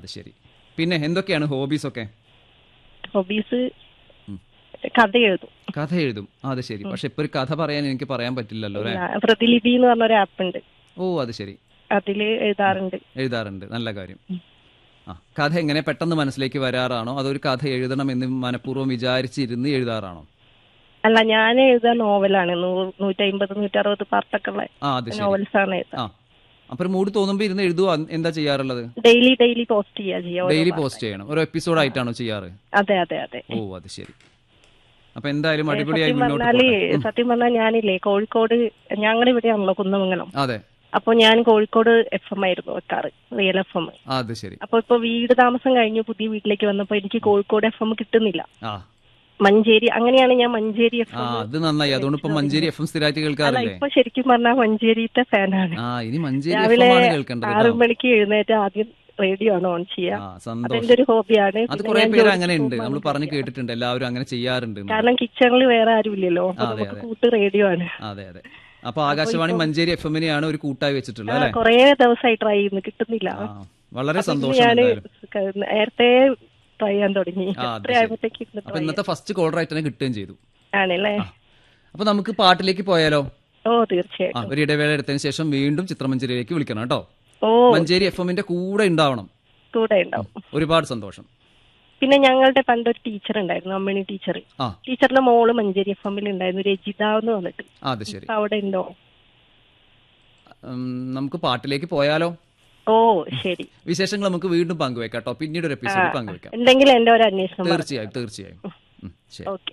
അത് ശരി പിന്നെ എന്തൊക്കെയാണ് ഹോബീസ് ഒക്കെ ഹോബീസ് കഥ എഴുതും കഥ എഴുതും ആ, അത് ശരി പക്ഷെ ഇപ്പൊ ഒരു കഥ പറയാൻ എനിക്ക് പറയാൻ പറ്റില്ലല്ലോ അല്ലേ ഞാൻ പ്രതിലിപി എന്ന് പറഞ്ഞൊരു ആപ്പ് ഉണ്ട് ഓ അത് ശരി അതില് എഴുതാറുണ്ട് എഴുതാറുണ്ട് നല്ല കാര്യം ആ കഥ എങ്ങനെ പെട്ടെന്ന് മനസ്സിലേക്ക് വരാറാണോ അതോ ഒരു കഥ എഴുതണം എന്ന് മനഃപൂർവ്വം വിചാരിച്ചിരുന്ന് എഴുതാറാണോ അല്ല ഞാൻ എഴുതാ നോവലാണ് നൂറ് നൂറ്റമ്പത് നൂറ്ററുപത് പാർട്ടൊക്കെ ഉള്ള ആ അത് ശരി നോവൽസ് ആണ് എഴുതാ ആ അപ്പൊ ഒരു മൂഡ് തോന്നുമ്പോ ഇരുന്ന് എഴുതുക എന്താ ചെയ്യാറുള്ളത് ഡെയിലി ഡെയിലി പോസ്റ്റ് ചെയ്യാ ചെയ്യാ ഓരോ ഡെയിലി പാർട്ട്. പോസ്റ്റ് ചെയ്യണം ഒരു എപ്പിസോഡ് ആയിട്ടാണോ ചെയ്യാറ് അതെ അതെ അതെ ഓ അത് ശരി അപ്പൊ എന്തായാലും അടിപൊളിയായി സത്യം മുന്നോട്ട് പറഞ്ഞാല് പോട്ടെ. ഉം. സത്യം പറഞ്ഞാൽ ഞാനില്ലേ കോഴിക്കോട് ഞങ്ങളുടെ ഇവിടെയാണല്ലോ കുന്നമംഗലം അതെ അപ്പൊ ഞാൻ കോഴിക്കോട് എഫ് എം ആയിരുന്നു വെക്കാറ് റിയൽ എഫ് എം ആ, അത് ശരി അപ്പൊ ഇപ്പൊ വീട് താമസം കഴിഞ്ഞു പുതിയ വീട്ടിലേക്ക് വന്നപ്പോ എനിക്ക് കോഴിക്കോട് എഫ് എം കിട്ടുന്നില്ല ആ മഞ്ചേരി അങ്ങനെയാണ് ഞാൻ മഞ്ചേരി എഫ് ആ എം അത് നന്നായി അതുകൊണ്ട് ഇപ്പൊ മഞ്ചേരി എഫ് എം സ്ഥിരമായിട്ട് അല്ല കേൾക്കാറില്ലേ ഇപ്പൊ ശരിക്കും പറഞ്ഞാൽ മഞ്ചേരിത്തെ ഫാനാണ് ആ ഇനി മഞ്ചേരി എഫ് രാവിലെ എം ആണ് കേൾക്കേണ്ടത് ആറു കേട്ടോ. മണിക്ക് എഴുന്നേറ്റ് ആദ്യം റേഡിയോ ആണ് ഓൺ ചെയ്യുക ആ സന്തോഷം അതെന്റെ ഒരു ഹോബിയാണ് അത് പിന്നെ കുറെ ഞാൻ പേര് ജോലിക്ക് അങ്ങനെ ഉണ്ട് പോകുമ്പോൾ നമ്മൾ അത് പറഞ്ഞു ചെയ്യാം. കേട്ടിട്ടുണ്ട് എല്ലാവരും അങ്ങനെ ചെയ്യാറുണ്ട് എന്ന്. കാരണം കിച്ചണിൽ വേറെ ആരുമില്ലല്ലോ അപ്പൊ അതെ, നമുക്ക് അതെ. കൂട്ട് റേഡിയോ ആണ് അതെ അതെ അപ്പൊ ആകാശവാണി മഞ്ചേരി എഫ് എമ്മിനെയാണ് ഒരു കൂട്ടായി വെച്ചിട്ടുള്ളത് അല്ലെ കൊറേ ദിവസമായി ട്രൈ ചെയ്യുന്നു കിട്ടുന്നില്ല ആ വളരെ അപ്പൊ സന്തോഷം ഞാന് എന്തായാലും നേരത്തെ ട്രൈ ചെയ്യാൻ തുടങ്ങി ആ, അത് എത്ര ശരി. ആയപ്പോഴത്തേക്ക് ഇരുന്ന് അപ്പൊ try ഇന്നത്തെ ഫസ്റ്റ് കോളർ ആയിട്ട് തന്നെ കിട്ടുകയും ചെയ്തു ചെയ്യാം. ആണല്ലേ അപ്പൊ നമുക്ക് പാട്ടിലേക്ക് പോയാലോ ഓ ആ തീർച്ചയായിട്ടും ഒരു ഇടവേള എടുത്തതിന് ശേഷം വീണ്ടും ചിത്രമഞ്ചേരിയിലേക്ക് വിളിക്കണം കേട്ടോ ഓ മഞ്ചേരി എഫ് എമ്മിന്റെ കൂടെ ഉണ്ടാവണം കൂടെ ഉണ്ടാവും ഒരുപാട് സന്തോഷം പിന്നെ ഞങ്ങളുടെ പണ്ടൊരു ടീച്ചർ ഉണ്ടായിരുന്നു അമ്മിണി ടീച്ചർ ആ ടീച്ചറിന്റെ മോള് മഞ്ചേരി എഫ് എമ്മിൽ ഉണ്ടായിരുന്നു രജിത എന്ന് വന്നിട്ട് ആ, അത് ശരി ഇപ്പൊ അവിടെ ഉണ്ടോ ഉം, നമുക്ക് പാട്ടിലേക്ക് പോയാലോ ഓ ശരി വിശേഷങ്ങൾ നമുക്ക് വീണ്ടും പങ്കുവെക്കാം കേട്ടോ പിന്നീട് ഒരു എപ്പിസോഡ് പങ്കുവെക്കാം എന്തെങ്കിലും എന്റെ ഒരു അന്വേഷണം പറ. തീർച്ചയായും തീർച്ചയായും ഉം, ശരി ഓക്കെ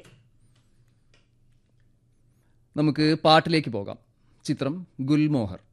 നമുക്ക് പാട്ടിലേക്ക് പോകാം ചിത്രം ഗുൽമോഹർ